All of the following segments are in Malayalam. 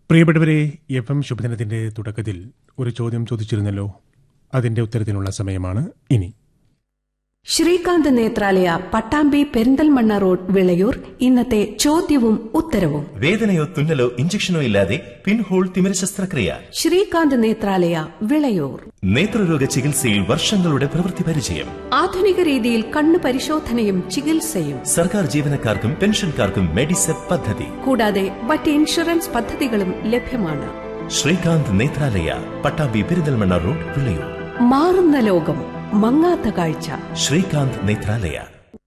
പ്രിയപ്പെട്ടവരെ എഫ് എം ശുഭദിനത്തിന്റെ തുടക്കത്തിൽ ഒരു ചോദ്യം ചോദിച്ചിരുന്നല്ലോ അതിന്റെ ഉത്തരത്തിനുള്ള സമയമാണ് ഇനി ശ്രീകാന്ത് നേത്രാലയ പട്ടാമ്പി പെരിന്തൽമണ്ണ റോഡ് വിളയൂർ ഇന്നത്തെ ചോദ്യവും ഉത്തരവും വേദനയോ തുന്നലോ ഇഞ്ചക്ഷനോ ഇല്ലാതെ പിൻഹോൾ തിമിര ശസ്ത്രക്രിയ ശ്രീകാന്ത് നേത്രാലയ വിളയൂർ നേത്രരോഗ ചികിത്സയിൽ വർഷങ്ങളുടെ പ്രവൃത്തി പരിചയം ആധുനിക രീതിയിൽ കണ്ണു പരിശോധനയും ചികിത്സയും സർക്കാർ ജീവനക്കാർക്കും പെൻഷൻകാർക്കും മെഡിസെപ് പദ്ധതി കൂടാതെ മറ്റ് ഇൻഷുറൻസ് പദ്ധതികളും ലഭ്യമാണ് ശ്രീകാന്ത് നേത്രാലയ പട്ടാമ്പി പെരിന്തൽമണ്ണ റോഡ് വിളയൂർ മാറുന്ന ലോകം മങ്ങാത്ത കാഴ്ച ശ്രീകാന്ത് നേത്രാലയ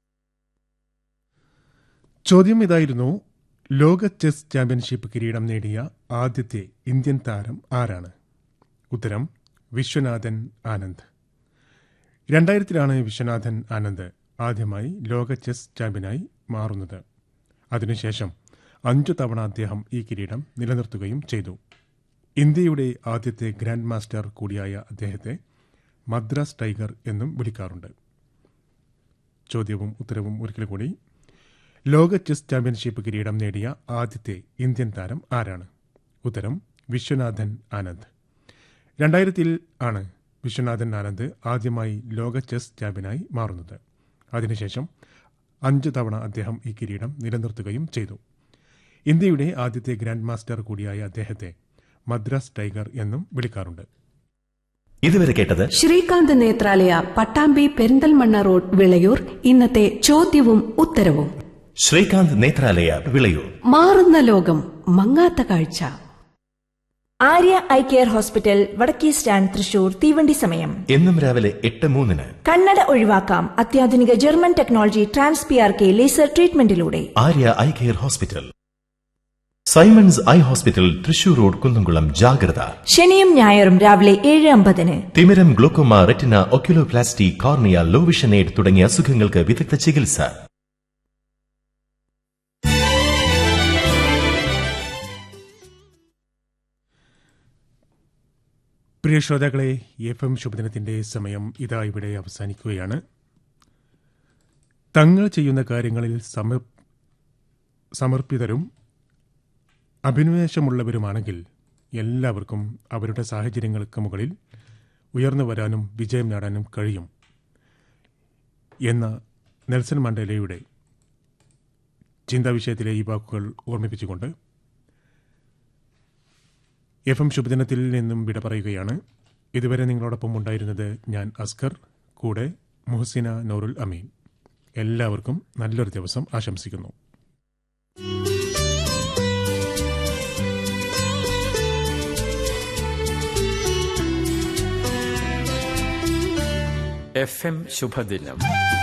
ചോദ്യം ഇതായിരുന്നു ലോക ചെസ് ചാമ്പ്യൻഷിപ്പ് കിരീടം നേടിയ ആദ്യത്തെ ഇന്ത്യൻ താരം ആരാണ് ഉത്തരം വിശ്വനാഥൻ ആനന്ദ് രണ്ടായിരത്തിലാണ് വിശ്വനാഥൻ ആനന്ദ് ആദ്യമായി ലോക ചെസ് ചാമ്പ്യനായി മാറുന്നത് അതിനുശേഷം അഞ്ചു തവണ അദ്ദേഹം ഈ കിരീടം നിലനിർത്തുകയും ചെയ്തു ഇന്ത്യയുടെ ആദ്യത്തെ ഗ്രാൻഡ് മാസ്റ്റർ കൂടിയായ അദ്ദേഹത്തെ മദ്രാസ് ടൈഗർ എന്നും വിളിക്കാറുണ്ട് ചോദ്യവും ഉത്തരവും ഒരിക്കൽ കൂടി ലോക ചെസ് ചാമ്പ്യൻഷിപ്പ് കിരീടം നേടിയ ആദ്യത്തെ ഇന്ത്യൻ താരം ആരാണ് ഉത്തരം വിശ്വനാഥൻ ആനന്ദ് രണ്ടായിരത്തിൽ ആണ് വിശ്വനാഥൻ ആനന്ദ് ആദ്യമായി ലോക ചെസ് ചാമ്പ്യനായി മാറുന്നത് അതിനുശേഷം അഞ്ച് തവണ അദ്ദേഹം ഈ കിരീടം നിലനിർത്തുകയും ചെയ്തു ഇന്ത്യയുടെ ആദ്യത്തെ ഗ്രാൻഡ് മാസ്റ്റർ കൂടിയായ അദ്ദേഹത്തെ മദ്രാസ് ടൈഗർ എന്നും വിളിക്കാറുണ്ട് ഇതുവരെ കേട്ടത് ശ്രീകാന്ത് നേത്രാലയ പട്ടാമ്പി പെരിന്തൽമണ്ണ റോഡ് വിളയൂർ ഇന്നത്തെ ചോദ്യവും ഉത്തരവും ശ്രീകാന്ത് നേത്രാലയ വിളയൂർ മാറുന്ന ലോകം മങ്ങാത്ത കാഴ്ച ആര്യ ഐ കെയർ ഹോസ്പിറ്റൽ വടക്കേ സ്റ്റാൻഡ് തൃശൂർ തീവണ്ടി സമയം എന്നും രാവിലെ എട്ട് മൂന്നിന് കണ്ണട ഒഴിവാക്കാം അത്യാധുനിക German technology trans P R K laser ട്രീറ്റ്മെന്റിലൂടെ Arya eye care hospital Simon's eye hospital Thrissur road Kunnamkulam ജാഗ്രത ശനിയും ഞായറും രാവിലെ ഏഴ് അമ്പതിന് തിമിരം glaucoma retina oculoplasty cornea low vision aid തുടങ്ങിയ അസുഖങ്ങൾക്ക് വിദഗ്ധ ചികിത്സ പ്രിയ ശ്രോതാക്കളെ എഫ് എം ശുഭദിനത്തിന്റെ സമയം ഇതാ ഇവിടെ അവസാനിക്കുകയാണ് തങ്ങൾ ചെയ്യുന്ന കാര്യങ്ങളിൽ സമർ സമർപ്പിതരും അഭിനിവേശമുള്ളവരുമാണെങ്കിൽ എല്ലാവർക്കും അവരുടെ സാഹചര്യങ്ങൾക്ക് മുകളിൽ ഉയർന്നു വരാനും വിജയം നേടാനും കഴിയും എന്ന നെൽസൺ മണ്ടേലയുടെ ചിന്താവിഷയത്തിലെ ഈ വാക്കുകൾ ഓർമ്മിപ്പിച്ചുകൊണ്ട് എഫ് എം ശുഭദിനത്തിൽ നിന്നും വിട പറയുകയാണ് ഇതുവരെ നിങ്ങളോടൊപ്പം ഉണ്ടായിരുന്നത് ഞാൻ അസ്കർ കൂടെ മുഹസിന നോറുൽ അമീൻ എല്ലാവർക്കും നല്ലൊരു ദിവസം ആശംസിക്കുന്നു എഫ് എം ശുഭദിനം